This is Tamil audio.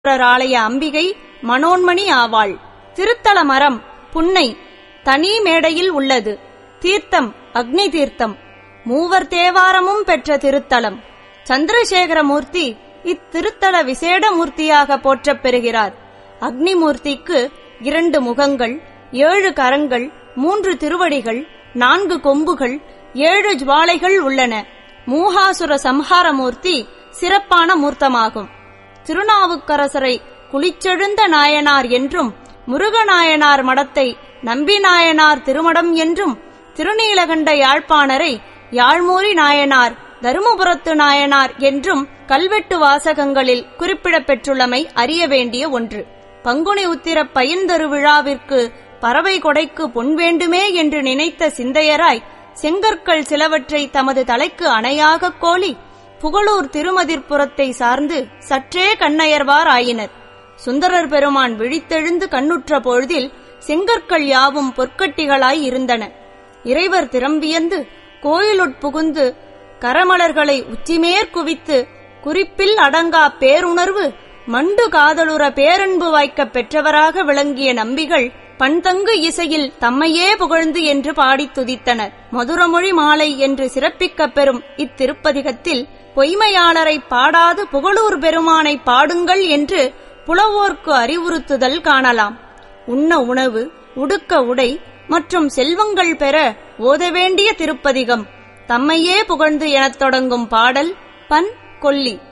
ஆலய அம்பிகை மனோன்மணி ஆவாள் திருத்தல மரம் புன்னை தனி மேடையில் உள்ளது தீர்த்தம் அக்னி தீர்த்தம் மூவர் தேவாரமும் பெற்ற திருத்தலம் சந்திரசேகரமூர்த்தி இத்திருத்தல விசேட மூர்த்தியாக போற்றப் பெறுகிறார் அக்னிமூர்த்திக்கு இரண்டு முகங்கள் ஏழு கரங்கள் மூன்று திருவடிகள் நான்கு கொம்புகள் ஏழு ஜுவாலைகள் உள்ளன மூகாசுர சம்ஹாரமூர்த்தி சிறப்பான மூர்த்தமாகும் திருநாவுக்கரசரை குளிச்செழுந்த நாயனார் என்றும் முருகநாயனார் மடத்தை நம்பிநாயனார் திருமடம் என்றும் திருநீலகண்ட யாழ்ப்பாணரை யாழ்மூரி நாயனார் தருமபுரத்து நாயனார் என்றும் கல்வெட்டு வாசகங்களில் குறிப்பிடப் பெற்றுள்ளமை அறிய வேண்டிய ஒன்று பங்குனி உத்திர பயன்தரு விழாவிற்கு பறவை கொடைக்கு பொன் வேண்டுமே என்று நினைத்த சிந்தையராய் செங்கற்கள் சிலவற்றை தமது தலைக்கு அணையாகக் கோலி புகழூர் திருமதிர்புறத்தை சார்ந்து சற்றே கண்ணயர்வார் ஆயினர் சுந்தரர் பெருமான் விழித்தெழுந்து கண்ணுற்ற பொழுதில் செங்கற்கள் யாவும் பொற்கட்டிகளாய் இருந்தன இறைவர் திறம்பியந்து கோயிலுட்புகுந்து கரமலர்களை உச்சிமேற் குவித்து குறிப்பில் அடங்கா பேருணர்வு மண்டு காதலுற பேரன்பு வாய்க்கப் பெற்றவராக விளங்கிய நம்பிகள் பண்தங்கு இசையில் தம்மையே புகழ்ந்து என்று பாடித் துதித்தனர் மதுரமொழி மாலை என்று சிறப்பிக்கப் பெறும் இத்திருப்பதிகத்தில் பொய்மையாளரை பாடாது புகழூர் பெருமானை பாடுங்கள் என்று புலவோர்க்கு அறிவுறுத்துதல் காணலாம் உண்ண உணவு உடுக்க உடை மற்றும் செல்வங்கள் பெற ஓத வேண்டிய திருப்பதிகம் தம்மையே புகழ்ந்து எனத் தொடங்கும் பாடல் பன் கொல்லி